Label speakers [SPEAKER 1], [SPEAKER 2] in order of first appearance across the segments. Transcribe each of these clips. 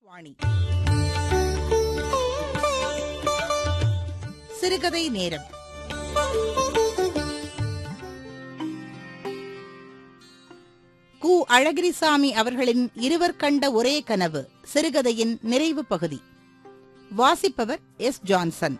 [SPEAKER 1] வாணி சிறுகதை நேரம் கு அழகிரிசாமி அவர்களின் இருவர் கண்ட ஒரே கனவு சிறுகதையின் நிறைவு பகுதி வாசிப்பவர் எஸ் ஜான்சன்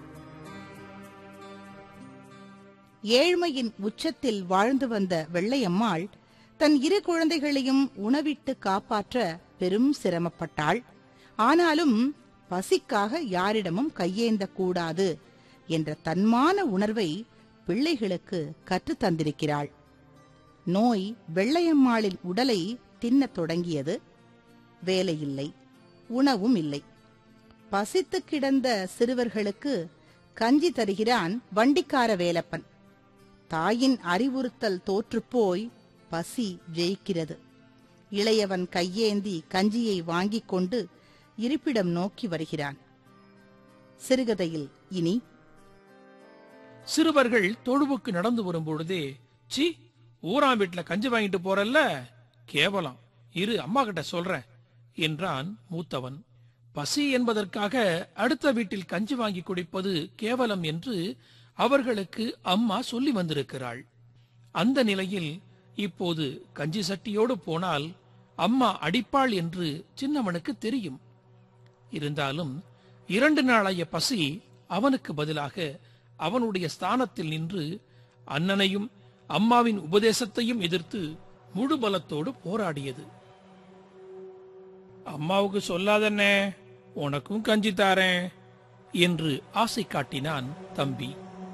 [SPEAKER 1] ஏழ்மையின் உச்சத்தில் வாழ்ந்து வந்த வெள்ளையம்மாள் தன் இரு குழந்தைகளையும் உணவிட்டு காப்பாற்ற பெரும் சிரமப்பட்டாள் ஆனாலும் பசிக்காக யாரிடமும் கையேந்த கூடாது என்ற தன்மான உணர்வை பிள்ளைகளுக்கு கற்றுத் தந்திருக்கிறாள் நோய் வெள்ளையம்மாளின் உடலை தின்னத் தொடங்கியது வேலையில்லை உணவும் இல்லை பசித்து கிடந்த சிறுவர்களுக்கு கஞ்சி தருகிறான் வண்டிக்கார வேலப்பன் தாயின் அறிவுறுத்தல் தோற்றுப்போய் பசி ஜெயிக்கிறது இளையவன் கையேந்தி கஞ்சியை வாங்கிக் கொண்டு இருப்பிடம் நோக்கி வருகிறான் சிறுகதையில் இனி
[SPEAKER 2] சிறுவர்கள் தொழுவுக்கு நடந்து வரும்பொழுதே சி ஊராம் வீட்டுல கஞ்சி வாங்கிட்டு போறல்ல கேவலம் இரு அம்மா கிட்ட சொல்றேன் என்றான் மூத்தவன் பசி என்பதற்காக அடுத்த வீட்டில் கஞ்சி வாங்கி குடிப்பது கேவலம் என்று அவர்களுக்கு அம்மா சொல்லி வந்திருக்கிறாள் அந்த நிலையில் இப்போது கஞ்சி சட்டியோடு போனால் அம்மா அடிப்பாள் என்று சின்னவனுக்கு தெரியும் இருந்தாலும் இரண்டு நாளைய பசி அவனுக்கு பதிலாக அவனுடைய ஸ்தானத்தில் நின்று அண்ணனையும் அம்மாவின் உபதேசத்தையும் எதிர்த்து முழு பலத்தோடு போராடியது அம்மாவுக்கு சொல்லாதண்ணே உனக்கும் கஞ்சி தாரேன் என்று ஆசை காட்டினான் தம்பி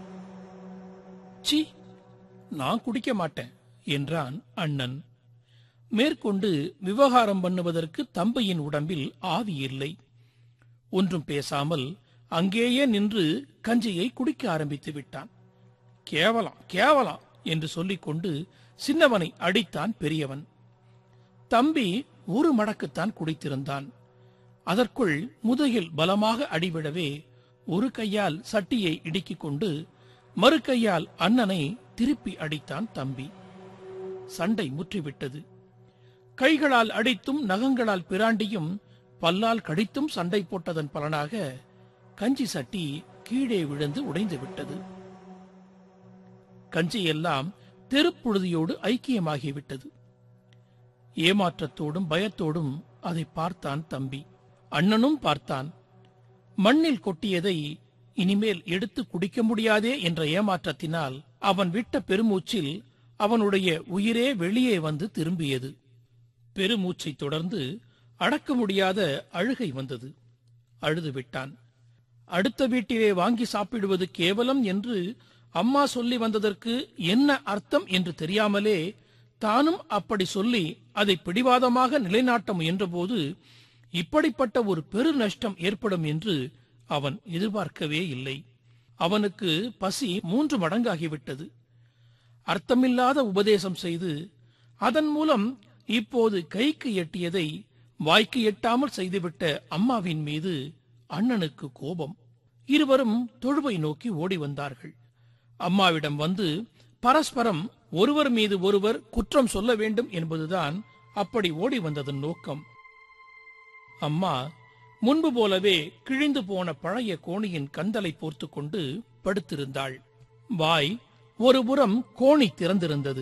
[SPEAKER 2] சி நான் குடிக்க மாட்டேன் என்றான் அண்ணன் மேற்கொண்டு விவகாரம் பண்ணுவதற்கு தம்பியின் உடம்பில் ஆவி இல்லை ஒன்றும் பேசாமல் அங்கேயே நின்று கஞ்சியை குடிக்க ஆரம்பித்து விட்டான் கேவலம் கேவலம் என்று சொல்லிக்கொண்டு சின்னவனை அடித்தான் பெரியவன் தம்பி ஒரு மடக்குத்தான் குடித்திருந்தான் அதற்குள் முதுகில் பலமாக அடிவிடவே ஒரு கையால் சட்டியை இடுக்கிக் கொண்டு மறு கையால் அண்ணனை திருப்பி அடித்தான் தம்பி சண்டை முற்றிவிட்டது கைகளால் அடித்தும் நகங்களால் பிராண்டியும் பல்லால் கடித்தும் சண்டை போட்டதன் பலனாக கஞ்சி சட்டி கீழே விழுந்து உடைந்து விட்டது கஞ்சி எல்லாம் தெருப்புழுதியோடு ஐக்கியமாகிவிட்டது ஏமாற்றத்தோடும் பயத்தோடும் அதை பார்த்தான் தம்பி அண்ணனும் பார்த்தான் மண்ணில் கொட்டியதை இனிமேல் எடுத்து குடிக்க முடியாதே என்ற ஏமாற்றத்தினால் அவன் விட்ட பெருமூச்சில் அவனுடைய உயிரே வெளியே வந்து திரும்பியது பெருமூச்சை தொடர்ந்து அடக்க முடியாத அழுகை வந்தது அழுது விட்டான் அடுத்த வீட்டிலே வாங்கி சாப்பிடுவது கேவலம் என்று அம்மா சொல்லி வந்ததற்கு என்ன அர்த்தம் என்று தெரியாமலே தானும் அப்படி சொல்லி அதை பிடிவாதமாக நிலைநாட்ட முயன்றபோது இப்படிப்பட்ட ஒரு பெரு நஷ்டம் ஏற்படும் என்று அவன் எதிர்பார்க்கவே இல்லை அவனுக்கு பசி மூன்று மடங்காகிவிட்டது அர்த்தமில்லாத உபதேசம் செய்து அதன் மூலம் இப்போது கைக்கு எட்டியதை வாய்க்கு எட்டாமல் செய்துவிட்ட அம்மாவின் மீது அண்ணனுக்கு கோபம் இருவரும் தொழுவை நோக்கி ஓடி வந்தார்கள் அம்மாவிடம் வந்து பரஸ்பரம் ஒருவர் மீது ஒருவர் குற்றம் சொல்ல வேண்டும் என்பதுதான் அப்படி ஓடி வந்ததன் நோக்கம் அம்மா முன்பு போலவே கிழிந்து போன பழைய கோணியின் கந்தலை போர்த்து கொண்டு படுத்திருந்தாள் வாய் ஒருபுறம் கோணி திறந்திருந்தது